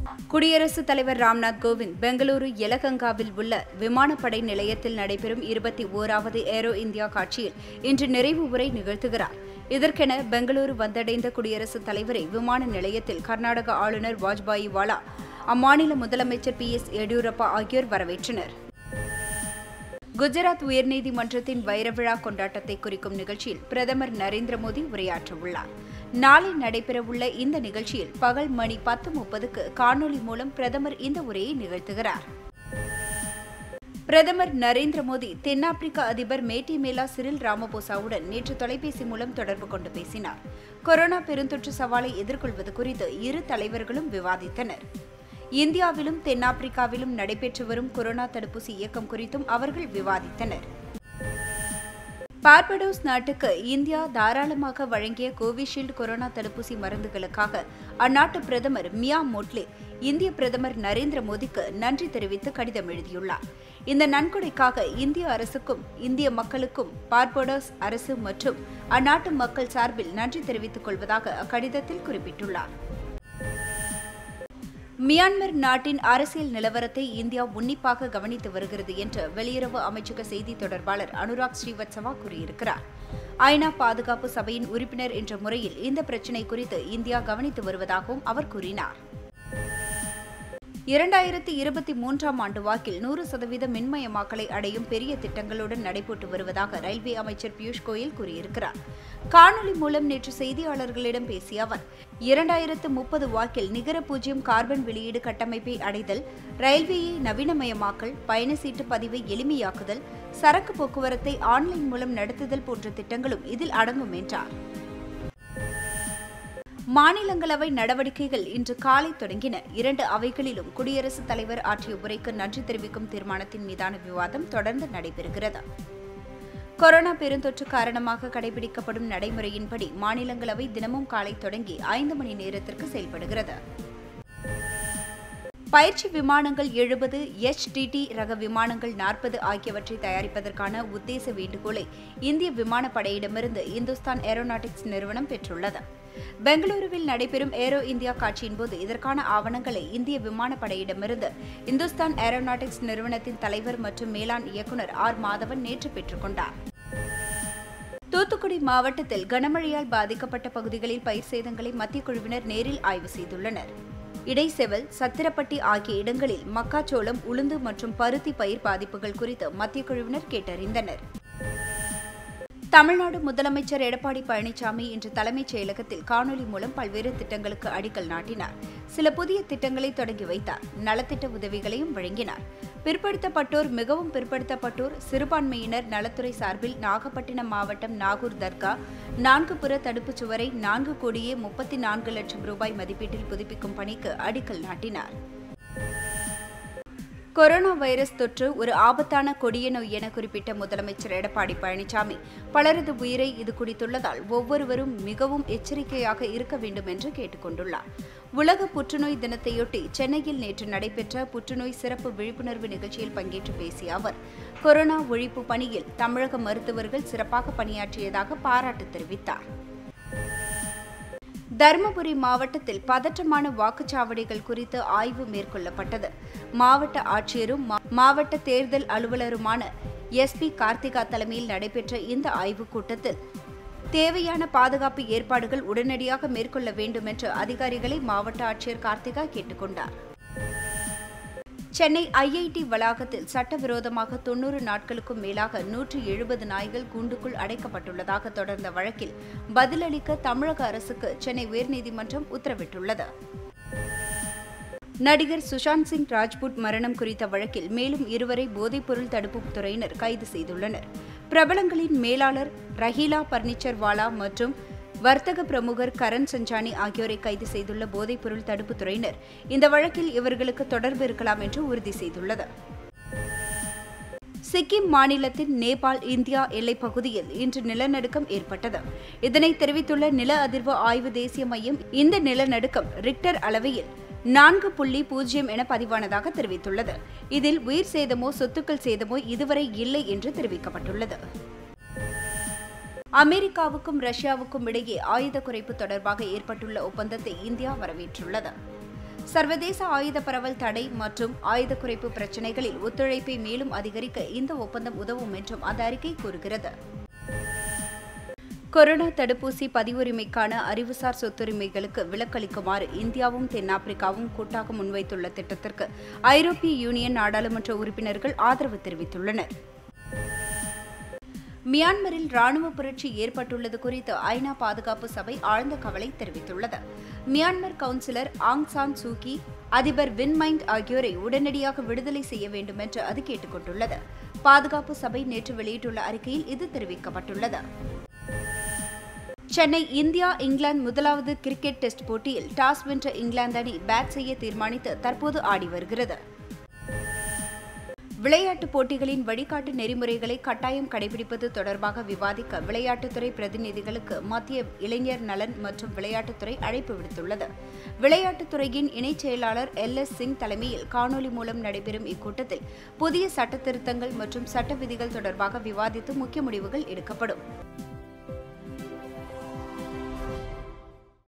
குடியரசுத் தலைவர் ராம்நாத் கோவிந்த் பெங்களூரு யலகங்காவில் உள்ள விமானப்படை நிலையத்தில் நடைபெறும் இருபத்தி ஓராவது ஏரோ இந்தியா காட்சியில் இன்று நிறைவு உரை நிகழ்த்துகிறார் இதற்கென பெங்களூரு வந்தடைந்த குடியரசுத் தலைவரை விமான நிலையத்தில் கர்நாடக ஆளுநர் வாஜ்பாயி வாலா அம்மாநில முதலமைச்சர் பி எஸ் எடியூரப்பா ஆகியோர் வரவேற்றனர் குஜராத் உயர்நீதிமன்றத்தின் வைரவிழா கொண்டாட்டத்தை குறிக்கும் நிகழ்ச்சியில் பிரதமர் நரேந்திர மோடி உரையாற்றவுள்ளார் நாளை நடைபெறவுள்ள இந்த நிகழ்ச்சியில் பகல் மணி பத்து முப்பதுக்கு காணொலி மூலம் பிரதமர் இந்த உரையை நிகழ்த்துகிறார் பிரதமர் நரேந்திர மோடி தென்னாப்பிரிக்க அதிபர் மேட்டிமேலா சிறில் ராமபோசாவுடன் நேற்று தொலைபேசி மூலம் தொடர்பு கொண்டு பேசினார் கொரோனா பெருந்தொற்று சவாலை எதிர்கொள்வது குறித்து இரு தலைவர்களும் விவாதித்தனர் இந்தியாவிலும் தென்னாப்பிரிக்காவிலும் நடைபெற்று வரும் கொரோனா தடுப்பூசி இயக்கம் குறித்தும் அவர்கள் விவாதித்தனர் பார்படோஸ் நாட்டுக்கு இந்தியா தாராளமாக வழங்கிய கோவிஷீல்டு கொரோனா தடுப்பூசி மருந்துகளுக்காக அந்நாட்டு பிரதமர் மியா மோட்லே இந்திய பிரதமர் நரேந்திர மோடிக்கு நன்றி தெரிவித்து கடிதம் எழுதியுள்ளார் இந்த நன்கொடைக்காக இந்திய அரசுக்கும் இந்திய மக்களுக்கும் பார்படோஸ் அரசு மற்றும் அந்நாட்டு மக்கள் சார்பில் நன்றி தெரிவித்துக் கொள்வதாக அக்கடிதத்தில் குறிப்பிட்டுள்ளார் மியான்மர் நாட்டின் அரசியல் நிலவரத்தை இந்தியா உன்னிப்பாக கவனித்து வருகிறது என்று வெளியுறவு அமைச்சக செய்தி தொடர்பாளர் அனுராக் ஸ்ரீவத்சவா கூறியிருக்கிறார் ஐநா பாதுகாப்பு சபையின் உறுப்பினர் என்ற முறையில் இந்த பிரச்சினை குறித்து இந்தியா கவனித்து வருவதாகவும் அவர் கூறினார் இரண்டாயிரத்தி இருபத்தி மூன்றாம் ஆண்டு வாக்கில் நூறு சதவீத மின்மயமாக்கலை அடையும் பெரிய திட்டங்களுடன் நடைபெற்று வருவதாக ரயில்வே அமைச்சர் பியூஷ் கோயல் கூறியிருக்கிறார் காணொலி மூலம் நேற்று செய்தியாளர்களிடம் பேசிய அவர் இரண்டாயிரத்து முப்பது வாக்கில் நிகர பூஜ்ஜியம் கார்பன் வெளியீடு கட்டமைப்பை அடைதல் ரயில்வேயை நவீனமயமாக்கல் பயண சீட்டு பதிவை எளிமையாக்குதல் சரக்கு போக்குவரத்தை ஆன்லைன் மூலம் நடத்துதல் போன்ற திட்டங்களும் இதில் அடங்கும் என்றார் மாநிலங்களவை நடவடிக்கைகள் இன்று காலை தொடங்கின இரண்டு அவைகளிலும் குடியரசுத் தலைவர் ஆற்றிய உரைக்கு நன்றி தெரிவிக்கும் தீர்மானத்தின் மீதான விவாதம் தொடர்ந்து நடைபெறுகிறது கொரோனா பெருந்தொற்று காரணமாக கடைபிடிக்கப்படும் நடைமுறையின்படி மாநிலங்களவை தினமும் காலை தொடங்கி ஐந்து மணி நேரத்திற்கு செயல்படுகிறது பயிற்சி விமானங்கள் எழுபது எச்டிடி ரக விமானங்கள் நாற்பது ஆகியவற்றை தயாரிப்பதற்கான உத்தேச வேண்டுகோளை இந்திய விமானப்படையிடமிருந்து இந்துஸ்தான் ஏரோநாட்டிக்ஸ் நிறுவனம் பெற்றுள்ளது பெங்களூருவில் நடைபெறும் ஏரோ இந்தியா காட்சியின்போது இதற்கான ஆவணங்களை இந்திய விமானப்படையிடமிருந்து இந்துஸ்தான் ஏரோநாட்டிக்ஸ் நிறுவனத்தின் தலைவர் மற்றும் மேலாண் இயக்குநர் ஆர் மாதவன் நேற்று பெற்றுக்கொண்டார் தூத்துக்குடி மாவட்டத்தில் கனமழையால் பாதிக்கப்பட்ட பகுதிகளில் பயிர் சேதங்களை மத்திய குழுவினர் நேரில் ஆய்வு செய்துள்ளனர் இடைசெவல் சத்திரப்பட்டி ஆகிய இடங்களில் மக்காச்சோளம் உளுந்து மற்றும் பருத்தி பயிர் பாதிப்புகள் குறித்து மத்திய குழுவினர் கேட்டறிந்தனர் தமிழ்நாடு முதலமைச்சர் எடப்பாடி பழனிசாமி இன்று தலைமைச் செயலகத்தில் காணொலி மூலம் பல்வேறு திட்டங்களுக்கு அடிக்கல் நாட்டினார் சில புதிய திட்டங்களை தொடங்கி வைத்தார் நலத்திட்ட உதவிகளையும் வழங்கினார் பிற்படுத்தப்பட்டோர் மிகவும் பிற்படுத்தப்பட்டோர் சிறுபான்மையினர் நலத்துறை சார்பில் நாகப்பட்டினம் மாவட்டம் நாகூர் தர்கா நான்கு புற தடுப்புச் சுவரை நான்கு கோடியே முப்பத்தி நான்கு லட்சம் ரூபாய் மதிப்பீட்டில் புதுப்பிக்கும் பணிக்கு அடிக்கல் நாட்டினார் கொரோனா வைரஸ் தொற்று ஒரு ஆபத்தான கொடிய நோய் என குறிப்பிட்ட முதலமைச்சர் எடப்பாடி பழனிசாமி பலரது உயிரை இது குடித்துள்ளதால் ஒவ்வொருவரும் மிகவும் எச்சரிக்கையாக இருக்க வேண்டும் என்று கேட்டுக் கொண்டுள்ளார் உலக புற்றுநோய் தினத்தையொட்டி சென்னையில் நேற்று நடைபெற்ற புற்றுநோய் சிறப்பு விழிப்புணர்வு நிகழ்ச்சியில் பங்கேற்று பேசிய அவர் கொரோனா ஒழிப்பு பணியில் தமிழக மருத்துவர்கள் சிறப்பாக பணியாற்றியதாக பாராட்டு தெரிவித்தார் தருமபுரி மாவட்டத்தில் பதற்றமான வாக்குச்சாவடிகள் குறித்து ஆய்வு மேற்கொள்ளப்பட்டது மாவட்ட ஆட்சியரும் மாவட்ட தேர்தல் அலுவலருமான எஸ்பி கார்த்திகா தலைமையில் நடைபெற்ற இந்த ஆய்வுக் கூட்டத்தில் தேவையான பாதுகாப்பு ஏற்பாடுகள் உடனடியாக மேற்கொள்ள வேண்டும் என்று அதிகாரிகளை மாவட்ட ஆட்சியர் கார்த்திகா கேட்டுக்கொண்டார் சென்னை ஐஐடி வளாகத்தில் சட்டவிரோதமாக தொன்னூறு நாட்களுக்கும் மேலாக நூற்று எழுபது நாய்கள் கூண்டுக்குள் அடைக்கப்பட்டுள்ளதாக தொடர்ந்த வழக்கில் பதிலளிக்க தமிழக அரசுக்கு சென்னை உயர்நீதிமன்றம் உத்தரவிட்டுள்ளது நடிகர் சுஷாந்த் சிங் ராஜ்புட் மரணம் குறித்த வழக்கில் மேலும் இருவரை போதைப்பொருள் தடுப்பு துறையினர் கைது செய்துள்ளனர் பிரபலங்களின் மேலாளர் ரஹீலா பர்னிச்சர் வாலா மற்றும் வர்த்தக பிரமுகர் கரண் சஞ்சானி ஆகியோரை கைது செய்துள்ள போதைப்பொருள் தடுப்புத் துறையினர் இந்த வழக்கில் இவர்களுக்கு தொடர்பு இருக்கலாம் என்று உறுதி செய்துள்ளது சிக்கிம் மாநிலத்தின் நேபாள் இந்தியா எல்லைப் பகுதியில் இன்று நிலநடுக்கம் ஏற்பட்டது இதனை தெரிவித்துள்ள நில அதிர்வு ஆய்வு தேசிய மையம் இந்த நிலநடுக்கம் ரிக்டர் அளவையில் நான்கு புள்ளி பூஜ்ஜியம் என பதிவானதாக தெரிவித்துள்ளது இதில் உயிர் சேதமோ சொத்துக்கள் சேதமோ இதுவரை இல்லை என்று தெரிவிக்கப்பட்டுள்ளது அமெரிக்காவுக்கும் ரஷ்யாவுக்கும் இடையே ஆயுத குறைப்பு தொடர்பாக ஏற்பட்டுள்ள ஒப்பந்தத்தை இந்தியா வரவேற்றுள்ளது சர்வதேச ஆயுத பரவல் தடை மற்றும் ஆயுத குறைப்பு பிரச்சினைகளில் ஒத்துழைப்பை மேலும் அதிகரிக்க இந்த ஒப்பந்தம் உதவும் என்றும் அந்த அறிக்கை கூறுகிறது கொரோனா தடுப்பூசி பதிவுரிமைக்கான அறிவுசார் சொத்துரிமைகளுக்கு விலக்களிக்குமாறு இந்தியாவும் தென்னாப்பிரிக்காவும் கூட்டாக முன்வைத்துள்ள திட்டத்திற்கு ஐரோப்பிய யூனியன் நாடாளுமன்ற உறுப்பினர்கள் ஆதரவு தெரிவித்துள்ளனர் மியான்மரில் ராணுவ புரட்சி ஏற்பட்டுள்ளது குறித்து ஐநா பாதுகாப்பு சபை ஆழ்ந்த கவலை தெரிவித்துள்ளது Myanmar councillor Aung San Suu Kyi அதிபர் வின்மைண்ட் ஆகியோரை உடனடியாக விடுதலை செய்ய வேண்டும் என்று அது கேட்டுக் கொண்டுள்ளது பாதுகாப்பு சபை நேற்று வெளியிட்டுள்ள அறிக்கையில் இது தெரிவிக்கப்பட்டுள்ளது சென்னை இந்தியா இங்கிலாந்து முதலாவது கிரிக்கெட் டெஸ்ட் போட்டியில் டாஸ் வென்ற இங்கிலாந்து அணி பேட் செய்ய தீர்மானித்து தற்போது ஆடி வருகிறது விளையாட்டுப் போட்டிகளின் வழிகாட்டு நெறிமுறைகளை கட்டாயம் கடைபிடிப்பது தொடர்பாக விவாதிக்க விளையாட்டுத்துறை பிரதிநிதிகளுக்கு மத்திய இளைஞர் நலன் மற்றும் விளையாட்டுத்துறை அழைப்பு விடுத்துள்ளது விளையாட்டுத்துறையின் இணைச் செயலாளர் எல் எஸ் சிங் தலைமையில் காணொலி மூலம் நடைபெறும் இக்கூட்டத்தில் புதிய சட்ட திருத்தங்கள் மற்றும் சட்ட விதிகள் தொடர்பாக விவாதித்து முக்கிய முடிவுகள் எடுக்கப்படும்